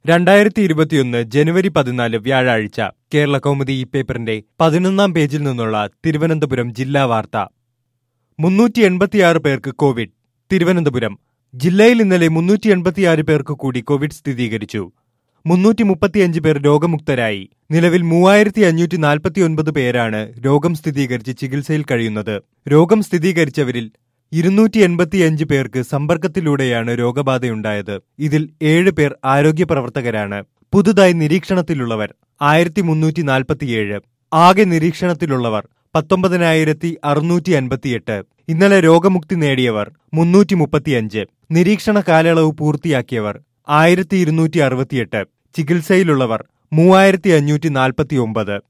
രണ്ടായിരത്തി ഇരുപത്തിയൊന്ന് ജനുവരി പതിനാല് വ്യാഴാഴ്ച കേരള കൗമുദി ഈ പേപ്പറിന്റെ പതിനൊന്നാം പേജിൽ നിന്നുള്ള തിരുവനന്തപുരം ജില്ലാ വാർത്ത മുന്നൂറ്റി എൺപത്തിയാറ് പേർക്ക് കോവിഡ് തിരുവനന്തപുരം ജില്ലയിൽ ഇന്നലെ മുന്നൂറ്റി എൺപത്തിയാറ് പേർക്ക് കൂടി കോവിഡ് സ്ഥിരീകരിച്ചു മുന്നൂറ്റി മുപ്പത്തിയഞ്ച് പേർ രോഗമുക്തരായി നിലവിൽ മൂവായിരത്തി അഞ്ഞൂറ്റി നാൽപ്പത്തിയൊൻപത് പേരാണ് രോഗം സ്ഥിരീകരിച്ച് ചികിത്സയിൽ കഴിയുന്നത് രോഗം സ്ഥിരീകരിച്ചവരിൽ ഇരുന്നൂറ്റി എൺപത്തിയഞ്ച് പേർക്ക് സമ്പർക്കത്തിലൂടെയാണ് രോഗബാധയുണ്ടായത് ഇതിൽ ഏഴ് പേർ ആരോഗ്യ പ്രവർത്തകരാണ് പുതുതായി നിരീക്ഷണത്തിലുള്ളവർ ആയിരത്തി മുന്നൂറ്റി നാൽപ്പത്തിയേഴ് ആകെ നിരീക്ഷണത്തിലുള്ളവർ പത്തൊമ്പതിനായിരത്തി അറുന്നൂറ്റി അൻപത്തിയെട്ട് ഇന്നലെ രോഗമുക്തി നേടിയവർ മുന്നൂറ്റി മുപ്പത്തിയഞ്ച് നിരീക്ഷണ കാലയളവ് പൂർത്തിയാക്കിയവർ ആയിരത്തി ഇരുന്നൂറ്റി അറുപത്തിയെട്ട് ചികിത്സയിലുള്ളവർ മൂവായിരത്തി അഞ്ഞൂറ്റി നാൽപ്പത്തി ഒമ്പത്